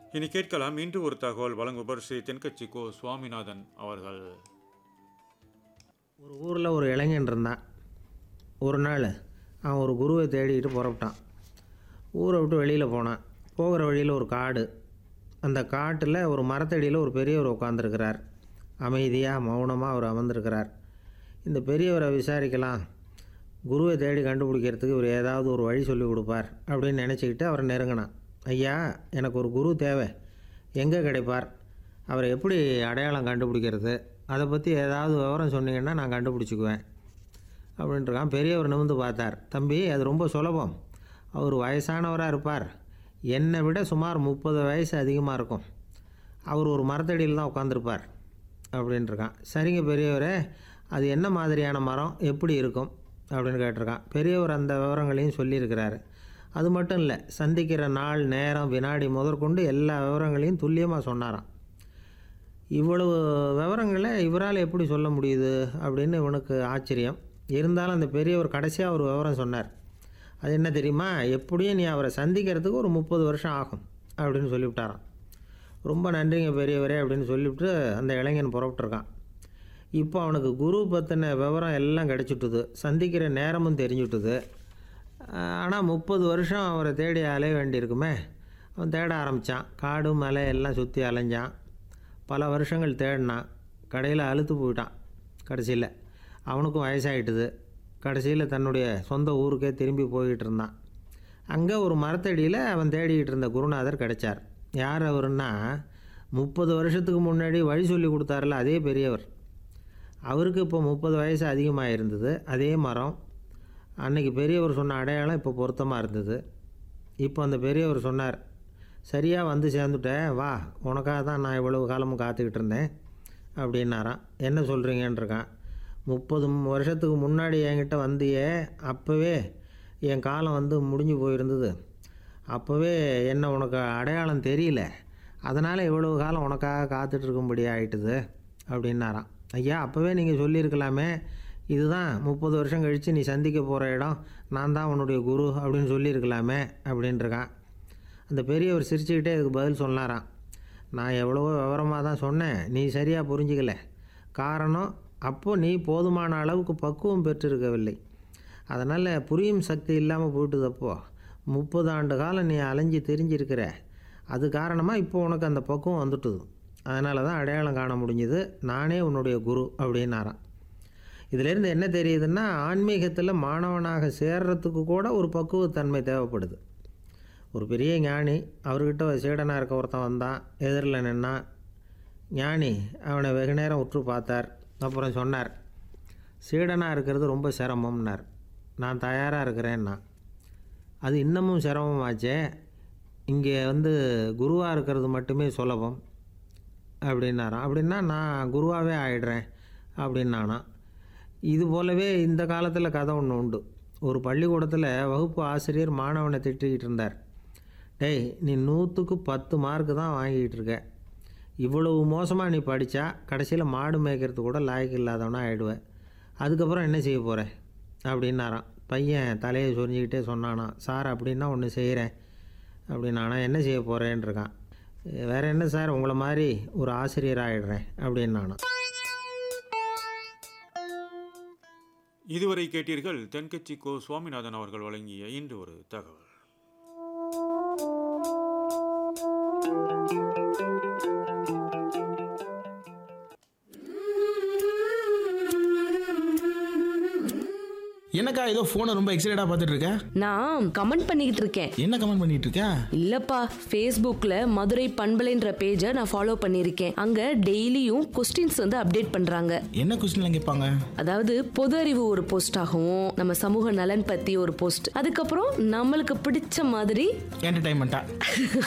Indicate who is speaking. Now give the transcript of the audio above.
Speaker 1: இனி கேட்கலாம் இன்று ஒரு தகவல் வழங்குபவர் ஸ்ரீ தென்கட்சி கோ சுவாமிநாதன் அவர்கள்
Speaker 2: ஒரு ஊரில் ஒரு இளைஞன் இருந்தான் ஒரு நாள் அவன் ஒரு குருவை தேடிக்கிட்டு புறப்பட்டான் ஊரை விட்டு வெளியில் போனான் போகிற வழியில் ஒரு காடு அந்த காட்டில் ஒரு மரத்தடியில் ஒரு பெரியவர் உட்காந்துருக்கிறார் அமைதியாக மௌனமாக அவர் அமர்ந்திருக்கிறார் இந்த பெரியவரை விசாரிக்கலாம் குருவை தேடி கண்டுபிடிக்கிறதுக்கு இவர் ஏதாவது ஒரு வழி சொல்லி கொடுப்பார் அப்படின்னு நினச்சிக்கிட்டு அவரை நெருங்கினான் ஐயா எனக்கு ஒரு குரு தேவை எங்கே கிடைப்பார் அவரை எப்படி அடையாளம் கண்டுபிடிக்கிறது அதை பற்றி ஏதாவது விவரம் சொன்னீங்கன்னா நான் கண்டுபிடிச்சிக்குவேன் அப்படின்ட்டுருக்கான் பெரியவர் நிமிந்து பார்த்தார் தம்பி அது ரொம்ப சுலபம் அவர் வயசானவராக இருப்பார் என்னை விட சுமார் முப்பது வயசு அதிகமாக இருக்கும் அவர் ஒரு மரத்தடியில் தான் உட்காந்துருப்பார் அப்படின்ட்டுருக்கான் சரிங்க பெரியவரே அது என்ன மாதிரியான மரம் எப்படி இருக்கும் அப்படின்னு கேட்டிருக்கான் பெரியவர் அந்த விவரங்களையும் சொல்லியிருக்கிறாரு அது மட்டும் இல்லை சந்திக்கிற நாள் நேரம் வினாடி முதற்கொண்டு எல்லா விவரங்களையும் துல்லியமாக சொன்னாராம் இவ்வளவு விவரங்களை இவரால் எப்படி சொல்ல முடியுது அப்படின்னு இவனுக்கு ஆச்சரியம் இருந்தாலும் அந்த பெரியவர் கடைசியாக ஒரு விவரம் சொன்னார் அது என்ன தெரியுமா எப்படியும் நீ அவரை சந்திக்கிறதுக்கு ஒரு முப்பது வருஷம் ஆகும் அப்படின்னு சொல்லிவிட்டாராம் ரொம்ப நன்றிங்க பெரியவரே அப்படின்னு சொல்லிவிட்டு அந்த இளைஞன் புறப்பட்டுருக்கான் இப்போ அவனுக்கு குரு பற்றின விவரம் எல்லாம் கிடச்சிட்டுது சந்திக்கிற நேரமும் தெரிஞ்சுட்டுது ஆனால் முப்பது வருஷம் அவரை தேடி அலைய வேண்டியிருக்குமே அவன் தேட ஆரம்பித்தான் காடு மலை எல்லாம் சுற்றி அலைஞ்சான் பல வருஷங்கள் தேடினான் கடையில் அழுத்து போயிட்டான் கடைசியில் அவனுக்கும் வயசாகிட்டுது கடைசியில் தன்னுடைய சொந்த ஊருக்கே திரும்பி போய்கிட்டு இருந்தான் அங்கே ஒரு மரத்தடியில் அவன் தேடிக்கிட்டு இருந்த குருநாதர் கிடைச்சார் யார் அவருன்னா முப்பது வருஷத்துக்கு முன்னாடி வழி சொல்லி கொடுத்தாருல அதே பெரியவர் அவருக்கு இப்போ முப்பது வயசு அதிகமாக இருந்தது அதே மரம் அன்னைக்கு பெரியவர் சொன்ன அடையாளம் இப்போ பொருத்தமாக இருந்தது இப்போ அந்த பெரியவர் சொன்னார் சரியாக வந்து சேர்ந்துட்டேன் வா உனக்காக தான் நான் இவ்வளவு காலமும் காத்துக்கிட்டு இருந்தேன் அப்படின்னாராம் என்ன சொல்கிறீங்கன்னு இருக்கான் முப்பது வருஷத்துக்கு முன்னாடி என்கிட்ட வந்தியே அப்போவே என் காலம் வந்து முடிஞ்சு போயிருந்தது அப்போவே என்ன உனக்கு அடையாளம் தெரியல அதனால் இவ்வளவு காலம் உனக்காக காத்துட்ருக்கும்படி ஆயிட்டுது அப்படின்னாராம் ஐயா அப்போவே நீங்கள் சொல்லியிருக்கலாமே இதுதான் முப்பது வருஷம் கழித்து நீ சந்திக்க போகிற இடம் நான் தான் உன்னுடைய குரு அப்படின்னு சொல்லியிருக்கலாமே அப்படின்ட்டுருக்கான் அந்த பெரியவர் சிரிச்சுக்கிட்டே இதுக்கு பதில் சொன்னாராம் நான் எவ்வளவோ விவரமாக தான் சொன்னேன் நீ சரியாக புரிஞ்சிக்கல காரணம் அப்போ நீ போதுமான அளவுக்கு பக்குவம் பெற்றிருக்கவில்லை அதனால் புரியும் சக்தி இல்லாமல் போயிட்டுது அப்போ முப்பது ஆண்டு காலம் நீ அலைஞ்சு தெரிஞ்சிருக்கிற அது காரணமாக இப்போ உனக்கு அந்த பக்குவம் வந்துட்டுது அதனால தான் அடையாளம் காண முடிஞ்சுது நானே உன்னுடைய குரு அப்படின்னாராம் இதிலேருந்து என்ன தெரியுதுன்னா ஆன்மீகத்தில் மாணவனாக சேர்றதுக்கு கூட ஒரு பக்குவத்தன்மை தேவைப்படுது ஒரு பெரிய ஞானி அவர்கிட்ட ஒரு சீடனாக இருக்க ஒருத்தன் வந்தான் எதிரில் நின்னான் ஞானி அவனை வெகு நேரம் உற்று பார்த்தார் அப்புறம் சொன்னார் சீடனாக இருக்கிறது ரொம்ப சிரமம்னார் நான் தயாராக இருக்கிறேன்னா அது இன்னமும் சிரமமாச்சே இங்கே வந்து குருவாக இருக்கிறது மட்டுமே சுலபம் அப்படின்னாராம் அப்படின்னா நான் குருவாகவே ஆயிடுறேன் அப்படின்னானா இது போலவே இந்த காலத்தில் கதை ஒன்று உண்டு ஒரு பள்ளிக்கூடத்தில் வகுப்பு ஆசிரியர் மாணவனை திட்டிக்கிட்டு இருந்தார் டேய் நீ நூற்றுக்கு பத்து மார்க்கு தான் வாங்கிக்கிட்டு இருக்க இவ்வளவு மோசமாக நீ படித்தா கடைசியில் மாடு மேய்க்கிறது கூட லாய்க்கு இல்லாதவனா ஆகிடுவேன் அதுக்கப்புறம் என்ன செய்ய போகிற அப்படின்னாராம் பையன் தலையை சொரிஞ்சிக்கிட்டே சொன்னானா சார் அப்படின்னா ஒன்று செய்கிறேன் அப்படின்னானா என்ன செய்ய போகிறேன்னு இருக்கான் வேறு என்ன சார் உங்களை மாதிரி ஒரு ஆசிரியர் ஆகிடுறேன் அப்படின்னானா
Speaker 1: இதுவரை கேட்டீர்கள் தென்கட்சி கோ சுவாமிநாதன் அவர்கள் வழங்கிய இன்று ஒரு தகவல்
Speaker 3: என்னக்கா ஏதோ ஃபோனை ரொம்ப எக்ஸைட்டடாக பார்த்துட்டு இருக்க
Speaker 4: நான் கமெண்ட் பண்ணிக்கிட்டு இருக்கேன்
Speaker 3: என்ன கமெண்ட் பண்ணிட்டு இருக்க
Speaker 4: இல்லப்பா ஃபேஸ்புக்ல மதுரை பண்பலைன்ற பேஜை நான் ஃபாலோ பண்ணியிருக்கேன் அங்க டெய்லியும் கொஸ்டின்ஸ் வந்து அப்டேட் பண்றாங்க
Speaker 3: என்ன கொஸ்டின்லாம் கேட்பாங்க
Speaker 4: அதாவது பொது அறிவு ஒரு போஸ்ட் ஆகவும் நம்ம சமூக நலன் பத்தி ஒரு போஸ்ட் அதுக்கப்புறம் நம்மளுக்கு பிடிச்ச மாதிரி
Speaker 3: என்டர்டைன்மெண்ட்டா